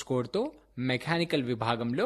కోడ్తో మెకానికల్ విభాగంలో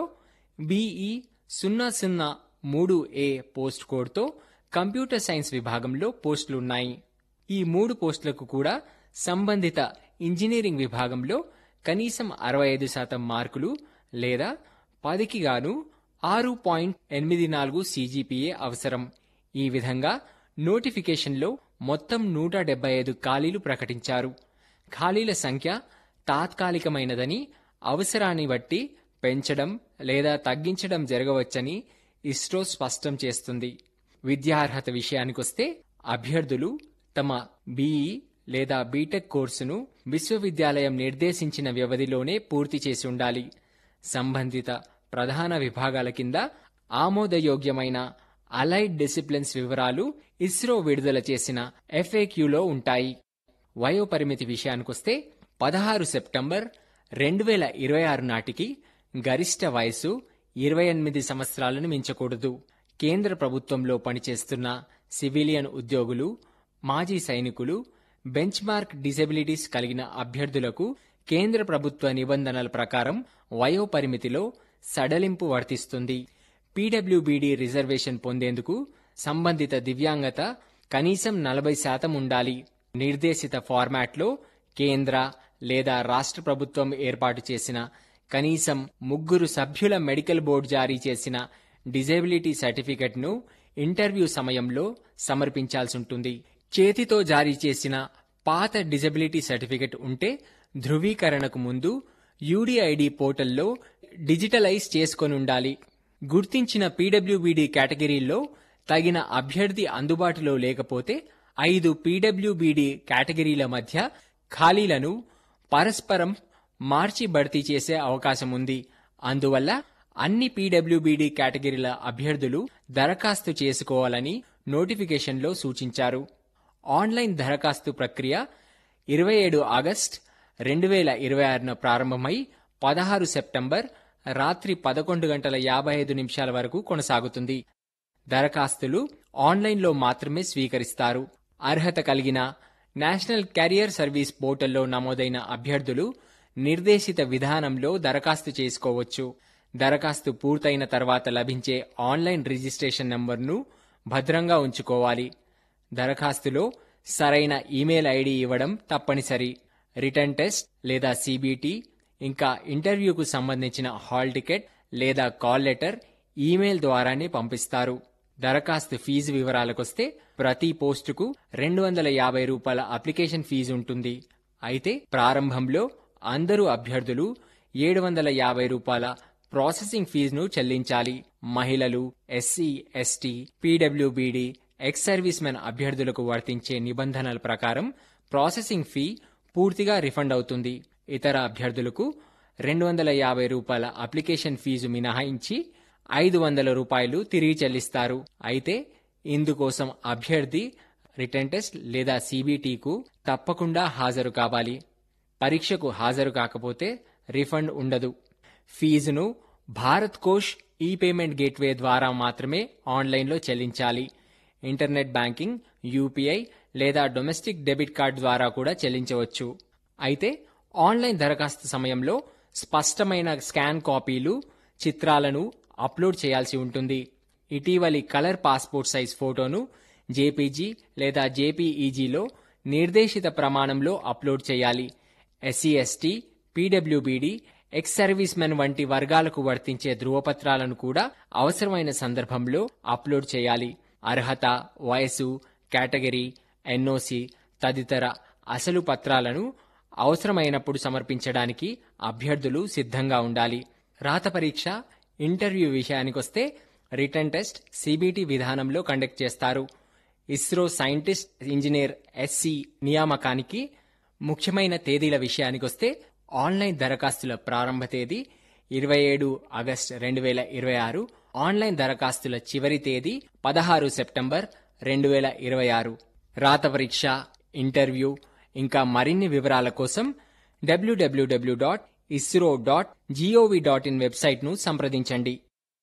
బీఈ సున్నా సున్నా మూడు ఏ పోస్ట్ కోడ్తో కంప్యూటర్ సైన్స్ విభాగంలో పోస్టులున్నాయి ఈ మూడు పోస్టులకు కూడా సంబంధిత ఇంజనీరింగ్ విభాగంలో కనీసం అరవై ఐదు శాతం మార్కులు లేదా పదికి గాను ఆరు పాయింట్ ఎనిమిది నాలుగు సీజీపీఏ అవసరం ఈ విధంగా నోటిఫికేషన్లో మొత్తం నూట డెబ్బై ఐదు ఖాళీలు ప్రకటించారు ఖాళీల సంఖ్య తాత్కాలికమైనదని అవసరాన్ని బట్టి పెంచడం లేదా తగ్గించడం జరగవచ్చని ఇస్రో స్పష్టం చేస్తుంది విద్యార్హత విషయానికొస్తే అభ్యర్థులు తమ బీఈ లేదా బీటెక్ కోర్సును విశ్వవిద్యాలయం నిర్దేశించిన వ్యవధిలోనే పూర్తి చేసి ఉండాలి సంబంధిత ప్రధాన విభాగాల కింద ఆమోదయోగ్యమైన అలైడ్ డిసిప్లిన్స్ వివరాలు ఇస్రో విడుదల చేసిన ఎఫ్ఏక్యూలో ఉంటాయి వయోపరిమితి విషయానికొస్తే పదహారు సెప్టెంబర్ రెండు వేల ఇరవై ఆరు నాటికి గరిష్ట వయసు ఇరవై ఎనిమిది సంవత్సరాలను మించకూడదు కేంద్ర ప్రభుత్వంలో పనిచేస్తున్న సివిలియన్ ఉద్యోగులు మాజీ సైనికులు బెంచ్ మార్క్ డిసెబిలిటీస్ కలిగిన అభ్యర్థులకు కేంద్ర ప్రభుత్వ నిబంధనల ప్రకారం వయోపరిమితిలో సడలింపు వర్తిస్తుంది పీడబ్ల్యూబీడీ రిజర్వేషన్ పొందేందుకు సంబంధిత దివ్యాంగత కనీసం నలభై శాతం ఉండాలి నిర్దేశిత ఫార్మాట్లో కేంద్ర లేదా రాష్ట్ర ప్రభుత్వం ఏర్పాటు చేసిన కనీసం ముగ్గురు సభ్యుల మెడికల్ బోర్డు జారీ చేసిన డిజేబిలిటీ సర్టిఫికెట్ను ఇంటర్వ్యూ సమయంలో సమర్పించాల్సి ఉంటుంది చేతితో జారీ చేసిన పాత డిజబిలిటీ సర్టిఫికెట్ ఉంటే ధృవీకరణకు ముందు యూడిఐడి పోర్టల్లో డిజిటలైజ్ చేసుకొని ఉండాలి గుర్తించిన పీడబ్ల్యూబీడీ కేటగిరీల్లో తగిన అభ్యర్థి అందుబాటులో లేకపోతే ఐదు పీడబ్ల్యూబీడీ కేటగిరీల మధ్య ఖాళీలను పరస్పరం మార్చి భర్తీ చేసే అవకాశం ఉంది అందువల్ల అన్ని పీడబ్ల్యూబీడీ కేటగిరీల అభ్యర్థులు దరఖాస్తు చేసుకోవాలని నోటిఫికేషన్లో సూచించారు ఆన్లైన్ దరఖాస్తు ప్రక్రియ ఇరవై ఏడు ఆగస్ట్ రెండు వేల ఇరవై ఆరున ప్రారంభమై పదహారు సెప్టెంబర్ రాత్రి పదకొండు గంటల యాభై ఐదు నిమిషాల వరకు కొనసాగుతుంది దరఖాస్తులు ఆన్లైన్లో మాత్రమే స్వీకరిస్తారు అర్హత కలిగిన నేషనల్ కెరియర్ సర్వీస్ పోర్టల్లో నమోదైన అభ్యర్థులు నిర్దేశిత విధానంలో దరఖాస్తు చేసుకోవచ్చు దరఖాస్తు పూర్తయిన తర్వాత లభించే ఆన్లైన్ రిజిస్ట్రేషన్ నంబర్ను భద్రంగా ఉంచుకోవాలి దరఖాస్తులో సరైన ఈమెయిల్ ఐడి ఇవ్వడం తప్పనిసరి రిటర్న్ టెస్ట్ లేదా సిబిటి ఇంకా ఇంటర్వ్యూకు సంబంధించిన హాల్ టికెట్ లేదా కాల్ లెటర్ ఈమెయిల్ ద్వారానే పంపిస్తారు దరఖాస్తు ఫీజు వివరాలకొస్తే ప్రతి పోస్టుకు రెండు వందల యాభై రూపాయల అప్లికేషన్ ఫీజు ఉంటుంది అయితే ప్రారంభంలో అందరూ అభ్యర్థులు ఏడు వందల యాభై రూపాయల ప్రాసెసింగ్ ఫీజును చెల్లించాలి మహిళలు ఎస్సీ ఎస్టీ పీడబ్ల్యూబీడీ ఎక్స్ సర్వీస్ మెన్ అభ్యర్థులకు వర్తించే నిబంధనల ప్రకారం ప్రాసెసింగ్ ఫీ పూర్తిగా రిఫండ్ అవుతుంది ఇతర అభ్యర్థులకు రెండు వందల యాభై రూపాయల అప్లికేషన్ ఫీజు మినహాయించి ఐదు వందల రూపాయలు తిరిగి చెల్లిస్తారు అయితే ఇందుకోసం అభ్యర్థి రిటర్న్ టెస్ట్ లేదా సిబిటికు తప్పకుండా హాజరు కావాలి పరీక్షకు హాజరు కాకపోతే రిఫండ్ ఉండదు ఫీజును Bharat Kosh e payment gateway ద్వారా మాత్రమే ఆన్లైన్లో చెల్లించాలి ఇంటర్నెట్ బ్యాంకింగ్ యూపీఐ లేదా డొమెస్టిక్ డెబిట్ కార్డ్ ద్వారా కూడా చెల్లించవచ్చు అయితే ఆన్లైన్ దరఖాస్తు సమయంలో స్పష్టమైన స్కాన్ కాపీలు చిత్రాలను అప్లోడ్ చేయాల్సి ఉంటుంది ఇటీవలి కలర్ పాస్పోర్ట్ సైజ్ ఫోటోను జేపీజీ లేదా జేపీఈజీలో నిర్దేశిత ప్రమాణంలో అప్లోడ్ చేయాలి ఎస్సీ ఎస్టీ పీడబ్ల్యూబీడీ ఎక్స్ సర్వీస్ మెన్ వంటి వర్గాలకు వర్తించే ధృవపత్రాలను కూడా అవసరమైన సందర్భంలో అప్లోడ్ చేయాలి అర్హత వయసు కేటగిరీ ఎన్ఓసి తదితర అసలు పత్రాలను అవసరమైనప్పుడు సమర్పించడానికి అభ్యర్థులు సిద్ధంగా ఉండాలి రాత పరీక్ష ఇంటర్వ్యూ విషయానికొస్తే రిటర్న్ టెస్ట్ సిబిటి విధానంలో కండక్ట్ చేస్తారు ఇస్రో సైంటిస్ట్ ఇంజనీర్ ఎస్సి నియామకానికి ముఖ్యమైన తేదీల విషయానికొస్తే ఆన్లైన్ దరఖాస్తుల ప్రారంభ తేదీ ఇరవై ఏడు ఆగస్ట్ రెండు వేల ఇరవై ఆరు ఆన్లైన్ దరఖాస్తుల చివరి తేదీ పదహారు సెప్టెంబర్ రెండు వేల ఇరవై ఆరు రాత పరీక్ష ఇంటర్వ్యూ ఇంకా మరిన్ని వివరాల కోసం WWW dot ISRO dot gov dot in వెబ్సైట్ను సంప్రదించండి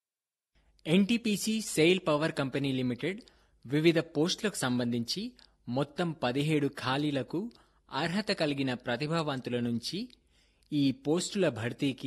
NTPC SAIL power company limited వివిధ పోస్టులకు సంబంధించి మొత్తం పదిహేడు ఖాళీలకు అర్హత కలిగిన ప్రతిభావంతుల నుంచి ఈ పోస్టుల భర్తీకి